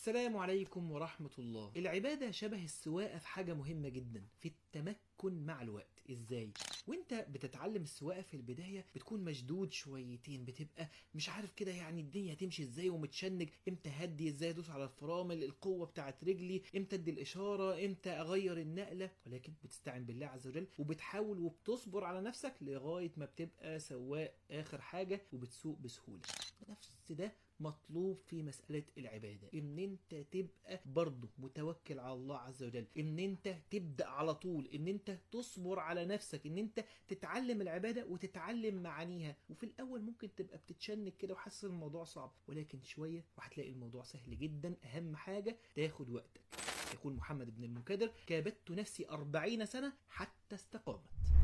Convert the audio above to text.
السلام عليكم ورحمة الله العبادة شبه السواقة في حاجة مهمة جدا في التمكن مع الوقت ازاي وانت بتتعلم السواقة في البداية بتكون مشدود شويتين بتبقى مش عارف كده يعني الدنيا هتمشي ازاي ومتشنج امتى هدي ازاي ادوس على الفرامل القوة بتاعت رجلي امتى ادي الاشارة امتى اغير النقلة ولكن بتستعين بالله عز وجل وبتحاول وبتصبر على نفسك لغاية ما بتبقى سواق اخر حاجة وبتسوق بسهولة نفس ده مطلوب في مسألة العبادة ان انت تبقى برضه متوكل على الله عز وجل ان انت تبدأ على طول ان انت تصبر على نفسك ان انت تتعلم العبادة وتتعلم معانيها وفي الاول ممكن تبقى بتتشنج كده وحاسس الموضوع صعب ولكن شوية وهتلاقي الموضوع سهل جدا اهم حاجة تاخد وقتك يقول محمد بن المنكدر كابدت نفسي أربعين سنة حتى استقامت